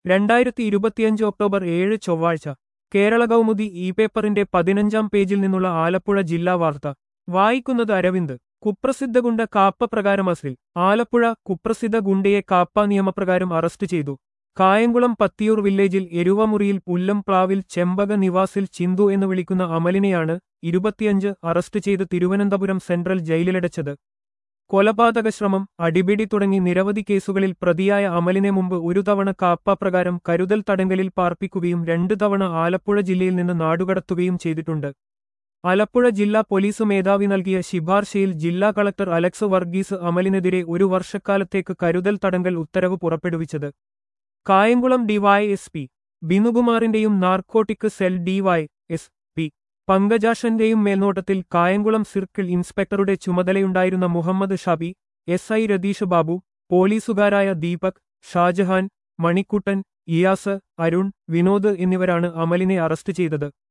രണ്ടായിരത്തി ഇരുപത്തിയഞ്ച് ഒക്ടോബർ ഏഴ് ചൊവ്വാഴ്ച കേരള കൗമുദി ഇ പേപ്പറിന്റെ പതിനഞ്ചാം പേജിൽ നിന്നുള്ള ആലപ്പുഴ ജില്ലാ വാർത്ത വായിക്കുന്നത് അരവിന്ദ് കുപ്രസിദ്ധ ഗുണ്ട കാപ്പ പ്രകാരം അസ്ലിൽ ആലപ്പുഴ കുപ്രസിദ്ധ ഗുണ്ടയെ കാപ്പ നിയമപ്രകാരം അറസ്റ്റ് ചെയ്തു കായംകുളം പത്തിയൂർ വില്ലേജിൽ എരുവമുറിയിൽ പുല്ലം പ്ലാവിൽ ചെമ്പക നിവാസിൽ ചിന്തു എന്ന് വിളിക്കുന്ന അമലിനെയാണ് ഇരുപത്തിയഞ്ച് അറസ്റ്റ് ചെയ്ത് തിരുവനന്തപുരം സെൻട്രൽ ജയിലിലടച്ചത് കൊലപാതക ശ്രമം അടിപിടി തുടങ്ങി നിരവധി കേസുകളിൽ പ്രതിയായ അമലിനെ മുമ്പ് ഒരു തവണ കാപ്പ പ്രകാരം കരുതൽ തടങ്കലിൽ പാർപ്പിക്കുകയും രണ്ടു തവണ ആലപ്പുഴ ജില്ലയിൽ നിന്ന് നാടുകടത്തുകയും ചെയ്തിട്ടുണ്ട് ആലപ്പുഴ ജില്ലാ പോലീസ് മേധാവി നൽകിയ ശിപാർശയിൽ ജില്ലാ കളക്ടർ അലക്സ് വർഗീസ് അമലിനെതിരെ ഒരു വർഷക്കാലത്തേക്ക് കരുതൽ തടങ്കൽ ഉത്തരവ് പുറപ്പെടുവിച്ചത് കായംകുളം ഡിവൈ എസ് പി ബിനുകുമാറിന്റെയും narcotic cell DY S P പങ്കജാഷന്റെയും മേൽനോട്ടത്തിൽ കായംകുളം സർക്കിൾ ഇൻസ്പെക്ടറുടെ ചുമതലയുണ്ടായിരുന്ന മുഹമ്മദ് ഷബി എസ് ഐ രതീഷ് ബാബു പോലീസുകാരായ ദീപക് ഷാജഹാൻ മണിക്കുട്ടൻ ഇയാസ് അരുൺ വിനോദ് എന്നിവരാണ് അമലിനെ അറസ്റ്റ് ചെയ്തത്